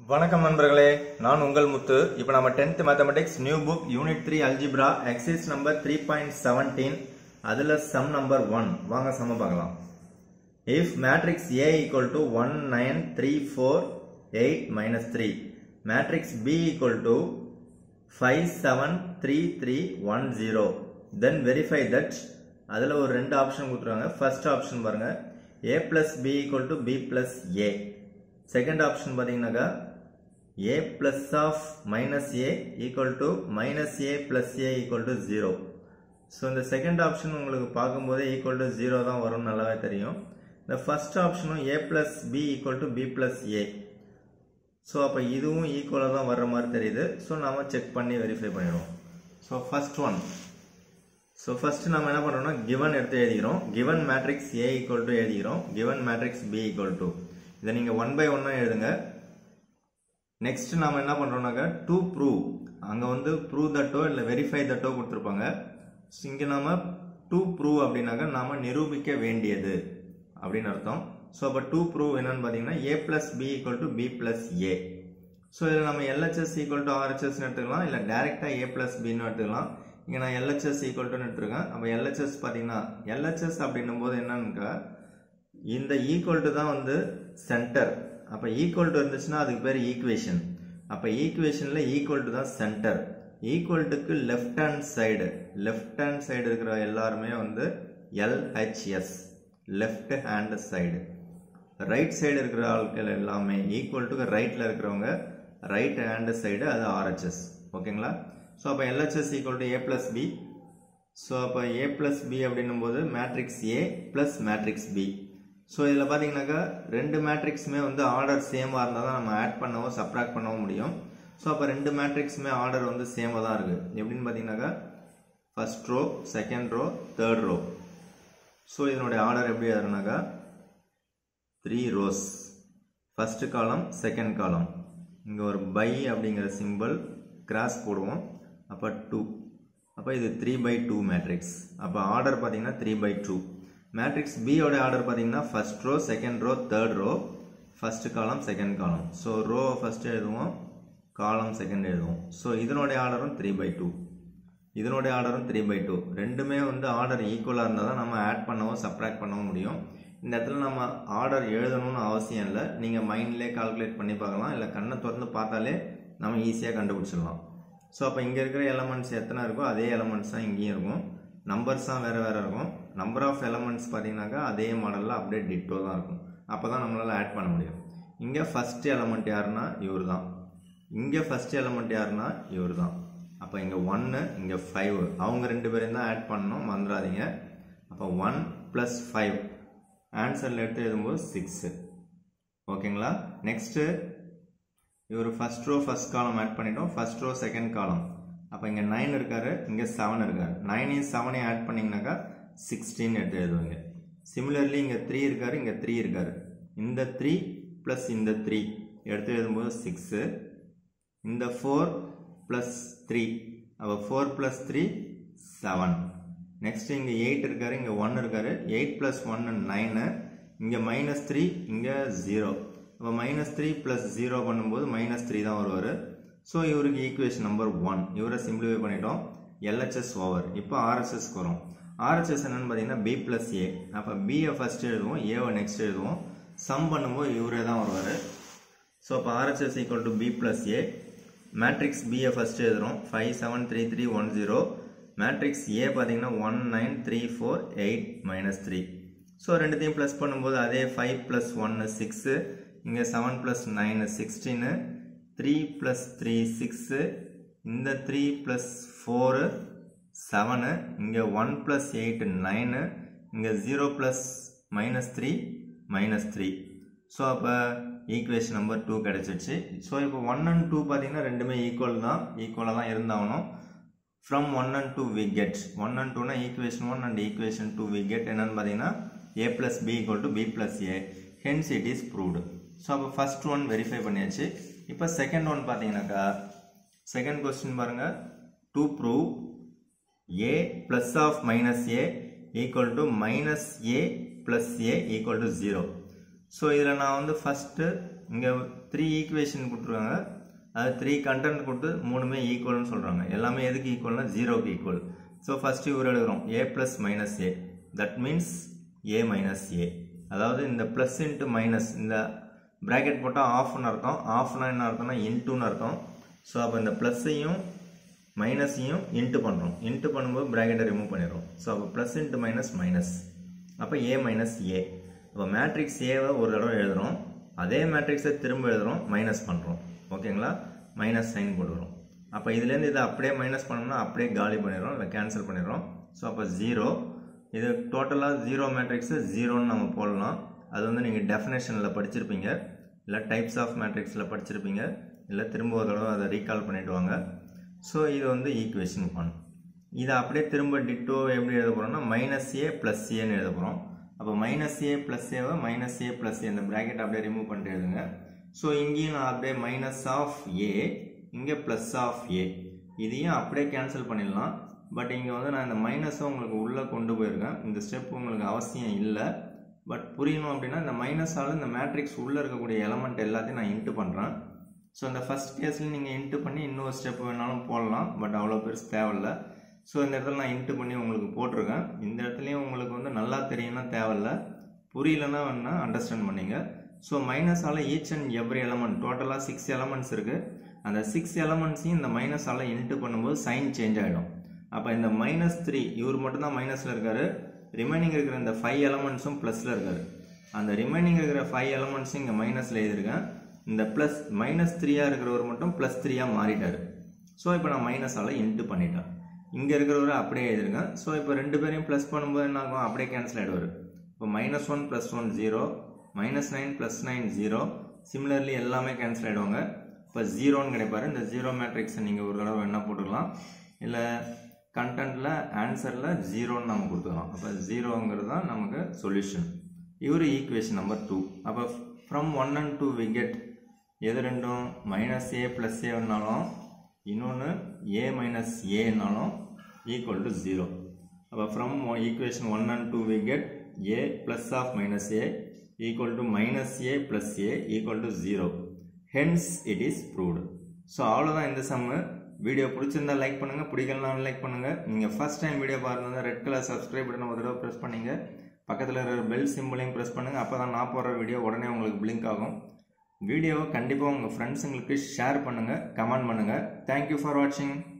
வணக்கம் நண்பர்களே நான் உங்கள் முத்து இப்போ நம்ம 10th mathematics new book unit three algebra exercise number three point seventeen அதில் சம் நம்பர் ஒன் வாங்க சம பார்க்கலாம் if matrix A equal to one nine three four eight minus three matrix B equal to five seven three three one zero then verify that அதில் ஒரு ரெண்டு option கொடுத்துருவாங்க first option பாருங்க A plus B equal to B plus A second option பார்த்தீங்கன்னாக்கா A plus of minus A equal to minus A plus A equal to zero so இந்த second option உங்களுக்கு பார்க்கும்போதே equal to zero தான் வரும்னு நல்லாவே தெரியும் இந்த ஃபர்ஸ்ட் ஆப்ஷனும் A plus B equal to B plus A so அப்போ இதுவும் ஈக்குவலாக தான் வர்ற மாதிரி தெரியுது ஸோ நாம செக் பண்ணி வெரிஃபை பண்ணிடுவோம் so first one so first நம்ம என்ன பண்ணுறோம்னா கிவன் எடுத்து எழுதிக்கிறோம் given matrix A equal to எழுதிக்கிறோம் given matrix B equal to இதை நீங்கள் ஒன் பை ஒன்னாக எழுதுங்க நெக்ஸ்ட் நாம என்ன பண்ணுறோம்னாக்கா டு ப்ரூவ் அங்கே வந்து ப்ரூவ் தட்டோ இல்லை வெரிஃபை தட்டோ கொடுத்துருப்பாங்க இங்கே நாம டு ப்ரூவ் அப்படின்னாக்கா நாம நிரூபிக்க வேண்டியது அப்படின்னு அர்த்தம் ஸோ அப்போ டூ ப்ரூவ் என்னன்னு பார்த்தீங்கன்னா A plus B equal to B plus A so இதில் நம்ம எல்ஹெச்எஸ் ஈக்குவல் டு ஆர்ஹெச்எஸ்னு எடுத்துக்கலாம் இல்லை டேரெக்டாக ஏ பிளஸ் பின்னு எடுத்துக்கலாம் இங்கே நான் எல்ஹெச்எஸ் ஈக்குவல் டுன்னு எடுத்துருக்கேன் அப்போ எல்ஹெச்எஸ் பார்த்தீங்கன்னா எல்ஹெச்எஸ் அப்படின்னும் போது என்னன்னுக்கா இந்த ஈக்குவல் டு தான் வந்து சென்டர் அப்போ ஈக்குவல் டு இருந்துச்சுன்னா அதுக்கு பேர் ஈக்குவேஷன் அப்போ ஈக்குவேஷனில் ஈக்குவல் டு தான் சென்டர் ஈக்குவல் டுக்கு left hand side left hand side இருக்கிற எல்லாருமே வந்து LHS left hand side right side இருக்கிற ஆட்கள் எல்லாமே ஈக்குவல் டு ரைட்டில் இருக்கிறவங்க ரைட் ஹேண்ட் சைடு அது ஆர்ஹெச்எஸ் ஓகேங்களா ஸோ அப்போ LHS equal to A plus B so அப்போ ஏ பிளஸ் பி அப்படின்னும் போது matrix A plus matrix B so இதில் பார்த்தீங்கன்னாக்கா ரெண்டு மேட்ரிக்ஸுமே வந்து ஆர்டர் சேமாக இருந்தால் தான் நம்ம ஆட் பண்ணவோ சப்ராக்ட் பண்ணவோ முடியும் ஸோ அப்போ ரெண்டு மேட்ரிக்ஸுமே ஆர்டர் வந்து சேமாக தான் இருக்குது எப்படின்னு பார்த்தீங்கன்னாக்கா first row second row third row so இதனுடைய ஆர்டர் எப்படி ஆகுதுனாக்கா three rows first column second column இங்கே ஒரு பை அப்படிங்கிற சிம்பிள் கிராஸ் போடுவோம் அப்போ டூ அப்போ இது த்ரீ பை டூ மேட்ரிக்ஸ் அப்போ ஆர்டர் பார்த்தீங்கன்னா த்ரீ பை டூ மேட்ரிக்ஸ் பியோட ஆர்டர் பார்த்தீங்கன்னா first row second row third row first column second column so row first எழுதுவோம் காலம் செகண்ட் எழுதுவோம் ஸோ இதனுடைய ஆர்டரும் த்ரீ பை டூ இதனுடைய ஆர்டரும் த்ரீ பை டூ ரெண்டுமே வந்து ஆர்டர் ஈக்குவலாக இருந்தால் தான் நம்ம ஆட் பண்ணவும் சப்ராக்ட் பண்ணவும் முடியும் இந்த இடத்துல நம்ம ஆர்டர் எழுதணும்னு அவசியம் இல்லை நீங்கள் மைண்ட்லேயே கால்குலேட் பண்ணி பார்க்கலாம் இல்லை கண்ணை திறந்து பார்த்தாலே நம்ம ஈஸியாக கண்டுபிடிச்சிடலாம் ஸோ அப்போ இங்கே இருக்கிற எலமெண்ட்ஸ் எத்தனை இருக்கோ அதே எலமெண்ட்ஸ் தான் இங்கேயும் இருக்கும் நம்பர்ஸ் தான் வேறு வேறு இருக்கும் நம்பர் ஆஃப் எலமெண்ட்ஸ் பார்த்தீங்கன்னாக்கா அதே மாடலில் அப்படியே டிட்டோ தான் இருக்கும் அப்போ தான் நம்மளால் ஆட் பண்ண முடியும் இங்கே ஃபஸ்ட் எலமெண்ட் யாருன்னா இவர் தான் இங்கே ஃபஸ்ட் எலமெண்ட் யாருன்னா இவர் தான் அப்போ இங்கே ஒன்று இங்கே ஃபைவ் அவங்க ரெண்டு பேரையும் தான் ஆட் பண்ணணும் மறந்துடாதீங்க அப்போ ஒன் ப்ளஸ் ஃபைவ் ஆன்சரில் எடுத்து எழுதும்போது சிக்ஸு ஓகேங்களா நெக்ஸ்ட்டு இவர் first row first column add பண்ணிட்டோம் ஃபர்ஸ்ட் ரோ செகண்ட் காலம் அப்போ இங்கே நைன் இருக்காரு இங்கே செவன் இருக்காரு நைனையும் செவனையும் ஆட் பண்ணிங்கனாக்கா சிக்ஸ்டீன் எடுத்து எழுதுவீங்க சிமிலர்லி இங்கே த்ரீ இருக்காரு இங்கே த்ரீ இருக்காரு இந்த த்ரீ ப்ளஸ் இந்த த்ரீ எடுத்து எழுதும்போது சிக்ஸு இந்த ஃபோர் ப்ளஸ் த்ரீ அப்போ four plus three seven next இங்கே எயிட் இருக்காரு இங்கே ஒன் இருக்காரு எயிட் ப்ளஸ் ஒன்று நைனு இங்கே மைனஸ் த்ரீ இங்கே ஜீரோ அப்போ மைனஸ் த்ரீ ப்ளஸ் ஜீரோ பண்ணும்போது மைனஸ் த்ரீ தான் வருவார் ஸோ இவருக்கு ஈக்குவேஷன் நம்பர் ஒன் இவரை சிம்பிளிஃபை பண்ணிட்டோம் எல்ஹெச்எஸ் ஓவர் இப்போ ஆர்எஸ்எஸ்க்கு வரும் ஆர்எஸ்எஸ் என்னன்னு பார்த்தீங்கன்னா பி ப்ளஸ் ஏ அப்போ பியை ஃபர்ஸ்ட் எழுதுவோம் ஏவை நெக்ஸ்ட் எழுதுவோம் சம் பண்ணும்போது இவரே தான் வருவார் ஸோ அப்போ RHS equal to B plus A matrix பியை ஃபர்ஸ்ட் எழுதுறோம் five seven three three one zero matrix A பார்த்தீங்கன்னா one nine three four eight minus three so ரெண்டுத்தையும் ப்ளஸ் பண்ணும்போது அதே ஃபைவ் ப்ளஸ் ஒன்று சிக்ஸு இங்கே seven plus nine sixteen three plus three six இந்த three plus four seven இங்கே one plus eight nine இங்கே zero plus minus three minus three so அப்போ equation number two கிடச்சிருச்சு ஸோ இப்போ ஒன் அண்ட் டூ பார்த்தீங்கன்னா ரெண்டுமே equal தான் ஈக்குவலாக தான் இருந்தாகணும் from one and two we get one and டூனா equation one and equation two we get என்னன்னு பார்த்தீங்கன்னா A plus B equal to B plus A hence it is proved so அப்போ ஃபர்ஸ்ட் ஒன் வெரிஃபை பண்ணியாச்சு இப்போ second one பார்த்தீங்கன்னாக்கா second question பாருங்க to prove A plus of minus A equal to minus A plus A equal to zero so இதில் நான் வந்து first இங்கே three equation கொடுத்துருக்காங்க அது த்ரீ கண்டென்ட் கொடுத்து மூணுமே ஈக்குவல்னு சொல்கிறாங்க எல்லாமே எதுக்கு ஈக்குவல்னா ஜீரோக்கு ஈக்குவல் ஸோ ஃபஸ்ட்டு இவர் எழுதுகிறோம் A plus minus A that means A minus A அதாவது இந்த ப்ளஸ் இன்ட்டு மைனஸ் இந்த ப்ராக்கெட் போட்டால் ஆஃப்னு அர்த்தம் ஆஃப்னா என்ன அர்த்தம்னா இன்ட்டுன்னு அர்த்தம் ஸோ அப்போ இந்த ப்ளஸ்ஸையும் மைனஸையும் இன்ட்டு பண்ணுறோம் இன்ட்டு பண்ணும்போது ப்ராக்கெட்டை ரிமூவ் பண்ணிடுறோம் ஸோ அப்போ ப்ளஸ் இன்ட்டு மைனஸ் மைனஸ் அப்போ ஏ மைனஸ் ஏ அப்போ மேட்ரிக்ஸ் ஏவை ஒரு தடவை எழுதுகிறோம் அதே மேட்ரிக்ஸை திரும்ப எழுதுகிறோம் மைனஸ் பண்ணுறோம் ஓகேங்களா மைனஸ் சைன் போட்டுக்கிறோம் அப்போ இதுலேருந்து இதை அப்படியே மைனஸ் பண்ணோம்னா அப்படியே காலி பண்ணிடுறோம் இல்லை கேன்சல் பண்ணிடுறோம் ஸோ அப்போ ஜீரோ இது டோட்டலாக ஜீரோ மேட்ரிக்ஸு ஜீரோன்னு நம்ம போடலாம் அது வந்து நீங்கள் டெஃபினேஷனில் படிச்சிருப்பீங்க இல்லை டைப்ஸ் ஆஃப் மேட்ரிக்ஸில் படிச்சிருப்பீங்க இல்லை திரும்ப ஒரு தடவை அதை ரீகால் பண்ணிட்டு வாங்க ஸோ இது வந்து ஈக்குவேஷன் ஒன் இதை அப்படியே திரும்ப டிட்டோ எப்படி எழுத போகிறோம்னா மைனஸ் ஏ ப்ளஸ் ஏன்னு எழுத போகிறோம் அப்போ மைனஸ் ஏ ப்ளஸ் ஏவை மைனஸ் ஏ ப்ளஸ் ஏ இந்த ப்ராக்கெட் அப்படியே ரிமூவ் பண்ணிட்டு எழுதுங்க ஸோ இங்கேயும் நான் அப்படியே மைனஸ் ஆஃப் ஏ இங்கே ப்ளஸ் ஆஃப் ஏ இதையும் அப்படியே கேன்சல் பண்ணிடலாம் பட் இங்கே வந்து நான் இந்த மைனஸை உங்களுக்கு உள்ளே கொண்டு போயிருக்கேன் இந்த ஸ்டெப் உங்களுக்கு அவசியம் இல்லை பட் புரியணும் அப்படின்னா இந்த மைனஸால் இந்த மேட்ரிக்ஸ் உள்ளே இருக்கக்கூடிய எலமெண்ட் எல்லாத்தையும் நான் இன்ட்டு பண்ணுறேன் ஸோ இந்த ஃபஸ்ட் கேஸில் நீங்கள் இன்ட்டு பண்ணி இன்னொரு ஸ்டெப் வேணாலும் போடலாம் பட் அவ்வளோ பெருசு தேவையில்ல ஸோ இந்த இடத்துல நான் இன்ட்டு பண்ணி உங்களுக்கு போட்டிருக்கேன் இந்த இடத்துலையும் உங்களுக்கு வந்து நல்லா தெரியும்னா தேவையில்ல புரியலன்னா வேணா அண்டர்ஸ்டாண்ட் பண்ணிங்க ஸோ மைனஸால் ஈச் அண்ட் எவ்ரி எலமெண்ட் டோட்டலாக சிக்ஸ் எலமெண்ட்ஸ் இருக்குது அந்த சிக்ஸ் எலமெண்ட்ஸையும் இந்த மைனஸால் இன்ட்டு பண்ணும்போது சைன் சேஞ்ச் ஆகிடும் அப்போ இந்த மைனஸ் த்ரீ இவர் மட்டும்தான் மைனஸில் இருக்காரு ரிமைனிங் இருக்கிற இந்த ஃபைவ் எலமெண்ட்ஸும் ப்ளஸில் இருக்காரு அந்த ரிமைனிங் இருக்கிற ஃபைவ் எலமெண்ட்ஸும் இங்கே மைனஸில் எழுதியிருக்கேன் இந்த ப்ளஸ் மைனஸ் த்ரீயாக இருக்கிறவர் மட்டும் ப்ளஸ் த்ரீயாக மாறிட்டார் ஸோ இப்போ நான் மைனஸால் இன்ட்டு பண்ணிட்டேன் இங்கே இருக்கிறவர் அப்படியே எழுதிருக்கேன் ஸோ இப்போ ரெண்டு பேரையும் ப்ளஸ் பண்ணும்போது என்ன ஆகும் அப்படியே கேன்சல் ஆகிடுவார் இப்போ minus one plus one zero minus nine plus nine zero similarly எல்லாமே கேன்சல் ஆகிடுவாங்க இப்போ ஜீரோன்னு கிடைப்பாரு இந்த ஜீரோ மேட்ரிக்ஸை நீங்கள் ஒரு தடவை என்ன போட்டுக்கலாம் இல்லை கண்டென்ட்டில் ஆன்சரில் ஜீரோன்னு நம்ம கொடுத்துக்கலாம் அப்போ ஜீரோங்கிறது தான் நமக்கு சொல்யூஷன் இவர் ஈக்குவேஷன் நம்பர் டூ அப்போ from one and two we get எது ரெண்டும் மைனஸ் ஏ ப்ளஸ் ஏன்னாலும் இன்னொன்று ஏ மைனஸ் ஏன்னாலும் ஈக்குவல் டு ஜீரோ அப்போ from equation one and two we get A plus of minus A equal to minus A plus A equal to zero hence it is proved so அவ்வளோதான் இந்த சம்மு video பிடிச்சிருந்தா like பண்ணுங்கள் பிடிக்கலனாலும் like பண்ணுங்கள் நீங்கள் first time video பாருங்க red colour subscribe button ஒரு தடவை press பண்ணிங்க பக்கத்தில் இருக்கிற பெல் சிம்பிளையும் ப்ரெஸ் பண்ணுங்கள் அப்போ தான் நான் போடுற வீடியோ உடனே உங்களுக்கு பிளிங்க் ஆகும் வீடியோவை கண்டிப்பாக உங்கள் ஃப்ரெண்ட்ஸுங்களுக்கு ஷேர் பண்ணுங்கள் கமெண்ட் பண்ணுங்கள் தேங்க்யூ ஃபார் வாட்சிங்